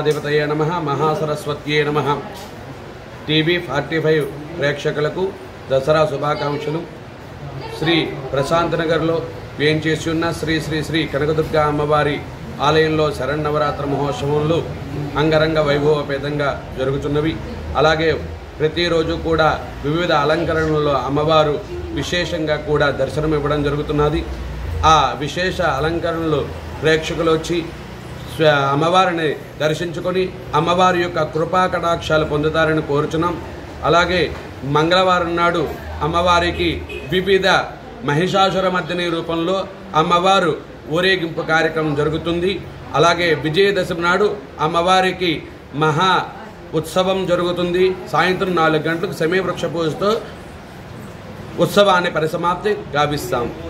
మహాదేవతయే నమ మహాసరస్వత్యే నమ TV forty five ప్రేక్షకులకు దసరా శుభాకాంక్షలు శ్రీ ప్రశాంత్ నగర్లో వేంచేసి ఉన్న శ్రీ శ్రీ శ్రీ కనకదుర్గ అమ్మవారి ఆలయంలో శరన్నవరాత్ర మహోత్సవంలో అంగరంగ వైభవపేతంగా జరుగుతున్నవి అలాగే ప్రతిరోజు కూడా వివిధ అలంకరణలో అమ్మవారు విశేషంగా కూడా దర్శనం ఇవ్వడం జరుగుతున్నది ఆ విశేష అలంకరణలు ప్రేక్షకులు వచ్చి స్వ- అమ్మవారిని దర్శించుకొని అమ్మవారి యొక్క కృపా కటాక్షాలు పొందుతారని కోరుచున్నాం అలాగే మంగళవారం నాడు అమ్మవారికి వివిధ మహిషాసుర మర్దిని రూపంలో అమ్మవారు ఊరేగింపు కార్యక్రమం జరుగుతుంది అలాగే విజయదశమి నాడు అమ్మవారికి మహా ఉత్సవం జరుగుతుంది సాయంత్రం నాలుగు గంటలకు సమయ వృక్ష పూజతో ఉత్సవాన్ని పరిసమాప్తి గావిస్తాం